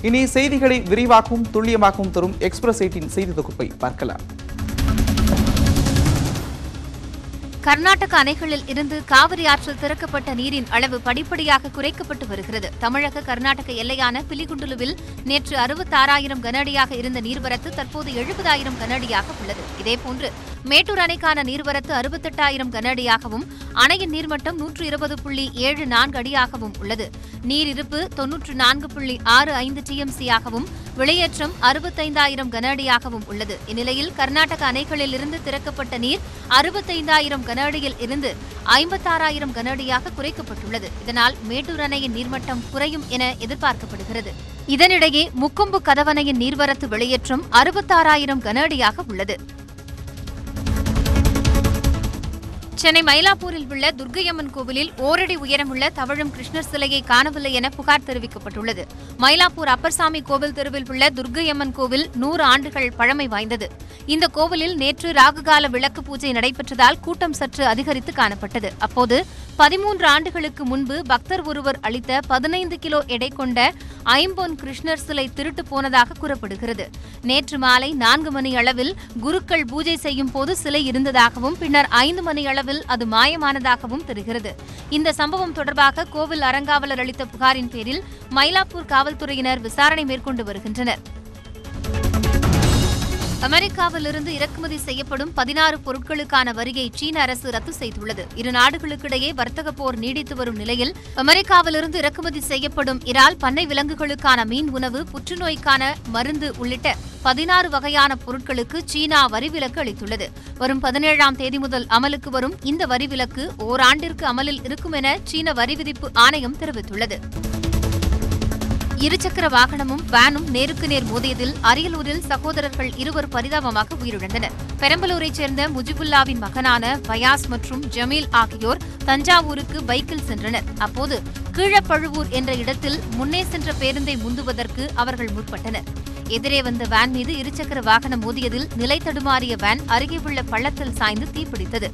இனி செய்திகளை விரிவாகவும் துல்லியமாகவும் தரும் எக்ஸ்பிரஸ் எயிட்டின் செய்தி தொகுப்பை பார்க்கலாம் கர்நாடக அணைகளில் இருந்து காவிரி ஆற்றில் திறக்கப்பட்ட நீரின் அளவு படிப்படியாக குறைக்கப்பட்டு வருகிறது தமிழக கர்நாடக எல்லையான பிலிகுண்டுலுவில் நேற்று அறுபத்தாறாயிரம் கன அடியாக இருந்த நீர்வரத்து தற்போது எழுபதாயிரம் கன அடியாக உள்ளது இதேபோன்று மேட்டூர் அணைக்கான நீர்வரத்து அறுபத்தெட்டாயிரம் கன அடியாகவும் அணையின் நீர்மட்டம் நூற்று இருபது புள்ளி ஏழு நான்கு அடியாகவும் உள்ளது நீர் இருப்பு தொன்னூற்று நான்கு புள்ளி ஆறு ஐந்து டிஎம்சியாகவும் வெளியேற்றம் அறுபத்தைந்தாயிரம் கன அடியாகவும் உள்ளது இந்நிலையில் கர்நாடக அணைகளில் இருந்து திறக்கப்பட்ட நீர் அறுபத்தைந்தாயிரம் கன அடியில் இருந்து ஐம்பத்தாறாயிரம் கன அடியாக குறைக்கப்பட்டுள்ளது இதனால் மேட்டூர் அணையின் நீர்மட்டம் குறையும் என எதிர்பார்க்கப்படுகிறது இதனிடையே முக்கொம்பு கதவணையின் நீர்வரத்து வெளியேற்றம் அறுபத்தாறாயிரம் கன அடியாக உள்ளது சென்னை மயிலாப்பூரில் உள்ள துர்க்கையம்மன் கோவிலில் ஓரடி உயரமுள்ள தவழும் கிருஷ்ணர் சிலையை காணவில்லை என புகார் தெரிவிக்கப்பட்டுள்ளது மயிலாப்பூர் அப்பர்சாமி கோவில் தெருவில் உள்ள துர்க்கையம்மன் கோவில் நூறு ஆண்டுகள் பழமை வாய்ந்தது இந்த கோவிலில் நேற்று ராகுகால விளக்கு பூஜை நடைபெற்றதால் கூட்டம் சற்று அதிகரித்து காணப்பட்டது அப்போது பதிமூன்று ஆண்டுகளுக்கு முன்பு பக்தர் ஒருவர் அளித்த பதினைந்து கிலோ எடை கொண்ட ஐம்பொன் கிருஷ்ணர் சிலை திருட்டு போனதாக கூறப்படுகிறது நேற்று மாலை நான்கு மணி அளவில் குருக்கள் பூஜை செய்யும் போது சிலை இருந்ததாகவும் பின்னர் ஐந்து மணி அளவில் அது மாயமானதாகவும் தெரிகிறது இந்த சம்பவம் தொடர்பாக கோவில் அறங்காவலர் அளித்த புகாரின் பேரில் மயிலாப்பூர் காவல்துறையினர் விசாரணை மேற்கொண்டு வருகின்றனர் அமெரிக்காவிலிருந்து இறக்குமதி செய்யப்படும் பதினாறு பொருட்களுக்கான வரியை சீன அரசு ரத்து செய்துள்ளது இரு நாடுகளுக்கிடையே வர்த்தக போர் நீடித்து வரும் நிலையில் அமெரிக்காவிலிருந்து இறக்குமதி செய்யப்படும் இறால் பண்ணை விலங்குகளுக்கான மீன் உணவு புற்றுநோய்க்கான மருந்து உள்ளிட்ட பதினாறு வகையான பொருட்களுக்கு சீனா வரி விலக்கு அளித்துள்ளது வரும் பதினேழாம் தேதி முதல் அமலுக்கு வரும் இந்த வரி விலக்கு ஓராண்டிற்கு அமலில் இருக்கும் என சீன வரி விதிப்பு ஆணையம் தெரிவித்துள்ளது இருசக்கர வாகனமும் வேனும் நேருக்கு நேர் மோதியதில் அரியலூரில் சகோதரர்கள் இருவர் பரிதாபமாக உயிரிழந்தனர் பெரம்பலூரைச் சேர்ந்த முஜிபுல்லாவின் மகனான ஃபயாஸ் மற்றும் ஜமீல் ஆகியோர் தஞ்சாவூருக்கு பைக்கில் சென்றனர் அப்போது கீழப்பழுவூர் என்ற இடத்தில் முன்னே சென்ற பேருந்தை முந்துவதற்கு அவர்கள் முற்பட்டனர் எதிரே வந்த வேன் மீது இருசக்கர வாகனம் மோதியதில் நிலை தடுமாறிய வேன் அருகே உள்ள பள்ளத்தில் சாய்ந்து தீப்பிடித்தது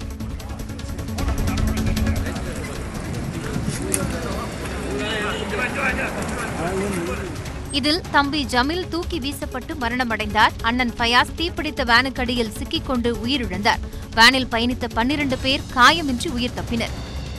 இதில் தம்பி ஜமீல் தூக்கி வீசப்பட்டு மரணமடைந்தார் அண்ணன் ஃபயாஸ் தீப்பிடித்த வேனுக்கடியில் சிக்கிக்கொண்டு உயிரிழந்தார் வேனில் பயணித்த பன்னிரண்டு பேர் காயமின்றி உயிர் தப்பினர்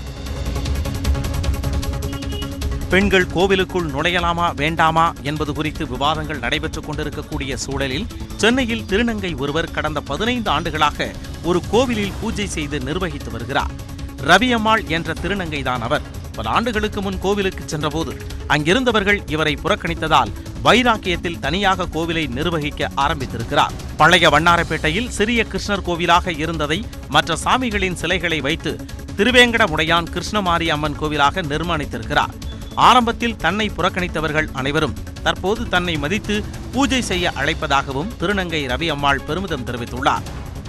பெண்கள் கோவிலுக்குள் நுழையலாமா வேண்டாமா என்பது குறித்து விவாதங்கள் நடைபெற்றுக் கொண்டிருக்கக்கூடிய சூழலில் சென்னையில் திருநங்கை ஒருவர் கடந்த பதினைந்து ஆண்டுகளாக ஒரு கோவிலில் பூஜை செய்து நிர்வகித்து வருகிறார் ரவியம்மாள் என்ற திருநங்கைதான் அவர் பல ஆண்டுகளுக்கு முன் கோவிலுக்கு சென்றபோது அங்கிருந்தவர்கள் இவரை புறக்கணித்ததால் வைராக்கியத்தில் தனியாக கோவிலை நிர்வகிக்க ஆரம்பித்திருக்கிறார் பழைய வண்ணாரப்பேட்டையில் சிறிய கிருஷ்ணர் கோவிலாக இருந்ததை மற்ற சாமிகளின் சிலைகளை வைத்து திருவேங்கடமுடையான் கிருஷ்ணமாரி அம்மன் கோவிலாக நிர்மாணித்திருக்கிறார் ஆரம்பத்தில் தன்னை புறக்கணித்தவர்கள் அனைவரும் தற்போது தன்னை மதித்து பூஜை செய்ய அழைப்பதாகவும் திருநங்கை ரவி அம்மாள் பெருமிதம் தெரிவித்துள்ளார்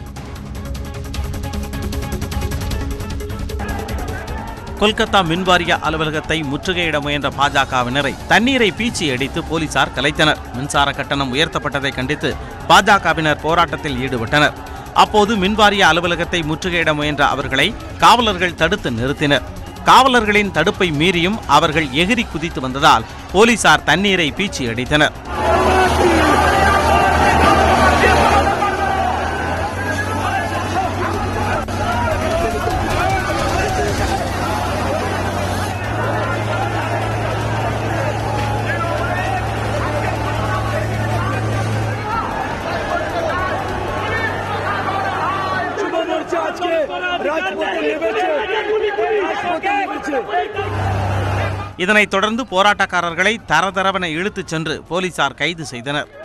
கொல்கத்தா மின்வாரிய அலுவலகத்தை முற்றுகையிட முயன்ற பாஜகவினரை தண்ணீரை பீச்சி அடித்து போலீசார் கலைத்தனர் மின்சார கட்டணம் உயர்த்தப்பட்டதை கண்டித்து பாஜகவினர் போராட்டத்தில் ஈடுபட்டனர் அப்போது மின்வாரிய அலுவலகத்தை முற்றுகையிட முயன்ற அவர்களை காவலர்கள் தடுத்து நிறுத்தினர் காவலர்களின் தடுப்பை மீறியும் அவர்கள் எகிரி குதித்து வந்ததால் போலீசார் தண்ணீரை பீச்சி அடித்தனர் मोर्चा आज के राजपूत निवेचे राजपूत निवेचे இதனைத் தொடர்ந்து போராட்டக்காரர்களை தரதரவென இழுத்துச் சென்று போலீசார் கைது செய்தனர்